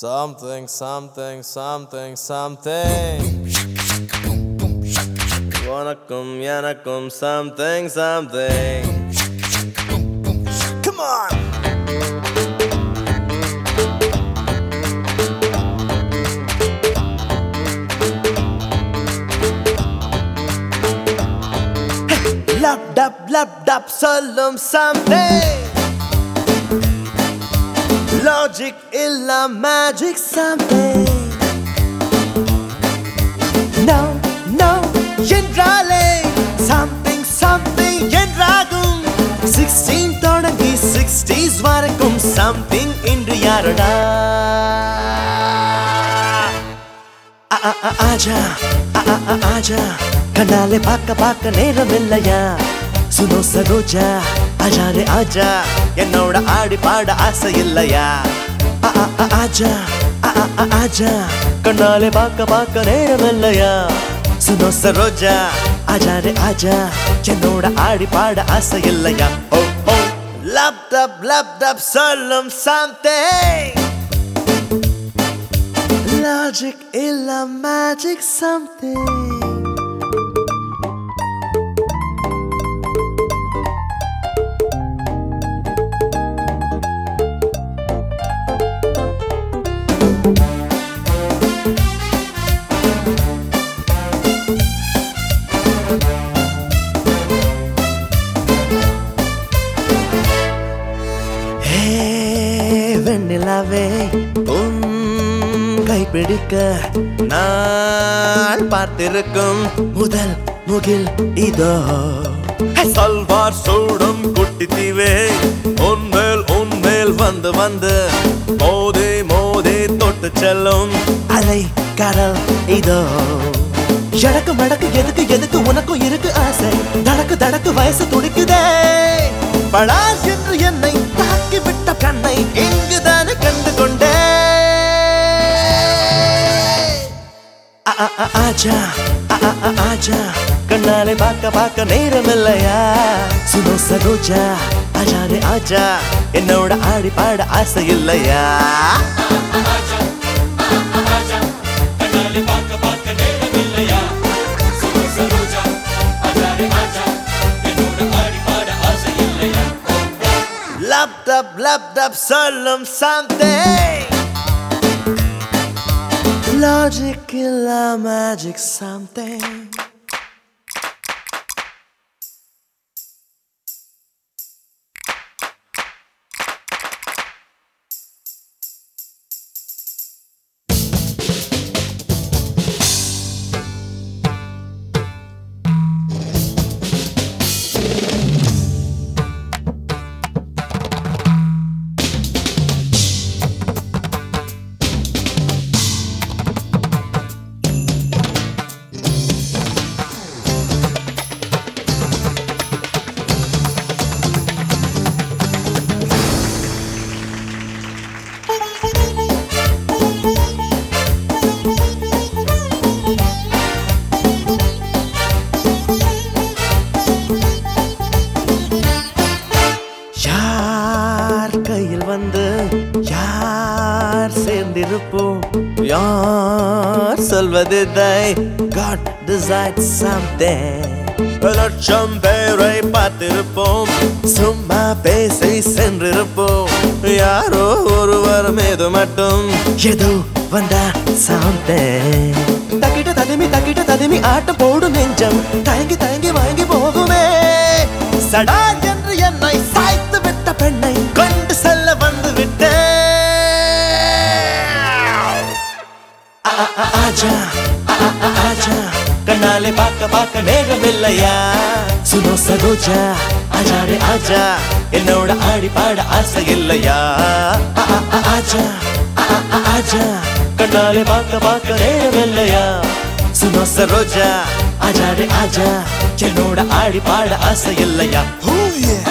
Something, something, something, something. உனக்கும் எனக்கும் something, something. Come on! Lub dub lub dub சொல்லும் something logic இல்ல magic something no no என்றாலே something something என்றாகும் 16 தொடங்கி 60s வரைக்கும் something இன்று யாரடா ஆ, ஆ, ஆ, ஆஜா ஆ, ஆ, ஆ, ஆஜா கண்ணாலே பார்க்க பார்க்க நேரம் இல்லையா சுனோ சரோஜா ஆஜா ரே ஆஜா என்னோட ஆடி பாட ஆசை இல்லையா ஆ, ஆ, ஆ, ஆஜா ஆ, ஆ, ஆ, ஆஜா கண்ணாலே பார்க்க பார்க்க நேரம் இல்லையா சுனோ சரோஜா ஆஜா ரே ஆஜா என்னோட ஆடி பாட ஆசை இல்லையா oh oh lub dub lub dub சொல்லும் something Logic illa magic something. Hey வெண்ணிலாவே உன் கைப்பிடிக்க நான் பார்த்திருக்கும் முதல் முகில் இதோ சல்வார் சூடும் குட்டி தீவே உன்மேல் உன்மேல் வந்து வந்து மோதி மோதி தொட்டு செல்லும் அலை கடல் இதோ எடக்கு மடக்கு எதுக்கு எதுக்கு உனக்கும் இருக்கு ஆசை தடக்கு தடக்கு வயசு துடிக்குதே படாஸ் என்று என்னை தாக்கி விட்ட கண்ணை இங்குதானே கண்டு கொண்டே ஆ, ஆ, ஆ, ஆஜா ஆ, ஆ, ஆ, ஆஜா கண்ணாலே பார்க்க பார்க்க நேரம் இல்லையா சுனோ சரோஜா ஆஜா ரே ஆஜா என்னோட ஆடி பாட ஆசை இல்லையா லேப்டாப் லேப்டாப் சொல்லும் something Logic இல்ல magic something யார் கையில் வந்து யார் சேர்ந்திருப்போம் யார் சொல்வதில்லை God decides something லட்சம் பேரை பார்த்திருப்போம் சும்மா பேசி சென்றிருப்போம் யாரோ ஒருவர் மீது மட்டும் ஏதோ வந்தா something தக்கிட்ட ததுமி தக்கிட்ட ததுமி ஆட்டம் போடும் நெஞ்சம் தயங்கி தயங்கி வாங்கி போகுமே சடா என்று என்னை சாய்த்து விட்ட பெண்ணை கொண்டு செல்ல வந்து விட்டேன் ஆ, ஆ, ஆ, ஆஜா ஆ, ஆ, ஆ, ஆஜா கண்ணாலே பார்க்க பார்க்க நேரம் இல்லையா சுனோ சரோஜா ஆஜா ரே ஆஜா என்னோட ஆடி பாட ஆசை இல்லையா ஆ, ஆ, ஆ, ஆஜா ஆ, ஆ, ஆ, ஆஜா கண்ணாலே பார்க்க பார்க்க நேரம் இல்லையா சுனோ சரோஜா ஆஜா ரே ஆஜா என்னோட ஆடி பாட ஆசை இல்லையா Oh yeah